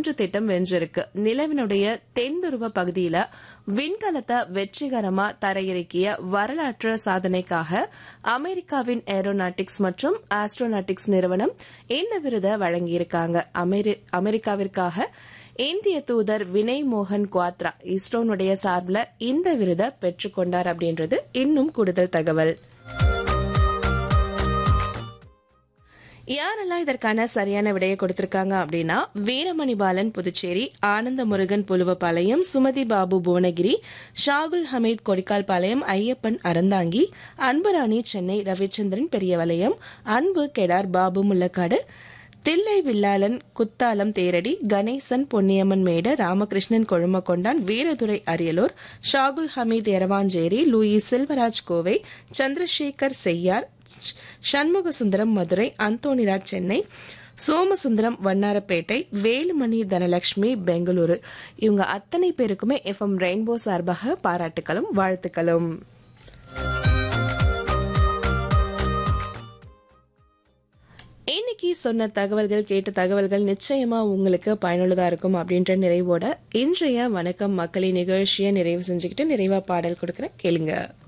மூன்று திட்டம் வென்றிருக்கு நிலவினுடைய தென் துருவ பகுதியில விண்கலத்தை வெற்றிகரமா தரையிறக்கிய வரலாற்று சாதனைக்காக அமெரிக்காவின் ஏரோநாட்டிக்ஸ் மற்றும் ஆஸ்ட்ரோநாட்டிக்ஸ் நிறுவனம் இந்த விருதை வழங்கியிருக்காங்க அமெரி- அமெரிக்காவிற்காக இந்திய தூதர் வினய் மோகன் குவாத்ரா இஸ்ரோனுடைய சார்பில் இந்த விருதை பெற்றுக்கொண்டார் அப்படின்றது இன்னும் கூடுதல் தகவல் யாரெல்லாம் இதற்கான சரியான விடையை கொடுத்திருக்காங்க அப்படின்னா வீரமணி பாலன் புதுச்சேரி ஆனந்த முருகன் புலுவபாளையம் சுமதி பாபு புவனகிரி ஷாகுல் ஹமீத் கொடிக்கால்பாளையம் ஐயப்பன் அறந்தாங்கி அன்புராணி சென்னை ரவிச்சந்திரன் பெரியவளையம் அன்பு கெடார் பாபு முள்ளக்காடு தில்லை வில்லாளன் குத்தாலம் தேரடி கணேசன் பொன்னியம்மன் மேடு ராமகிருஷ்ணன் கொழுமக்கொண்டான் வீரதுரை அரியலூர் ஷாகுல் ஹமீத் எரவாஞ்சேரி லூயி செல்வராஜ் கோவை சந்திரசேகர் செய்யார் சண்முக சுந்தரம் மதுரை அந்தோணிராஜ் சென்னை சோமசுந்தரம் வண்ணாரப்பேட்டை வேலுமணி தனலட்சுமி பெங்களூரு இவங்க அத்தனை பேருக்குமே எஃப்எம் ரெயின்போ சார்பாக பாராட்டுகளும் வாழ்த்துக்களும் இன்னைக்கு சொன்ன தகவல்கள் கேட்ட தகவல்கள் நிச்சயமா உங்களுக்கு பயனுள்ளதா இருக்கும் அப்படின்ற நிறைவோட இன்றைய வணக்கம் மக்களின் நிகழ்ச்சியை நிறைவு செஞ்சுக்கிட்டு நிறைவா பாடல் கொடுக்குறேன் கேளுங்க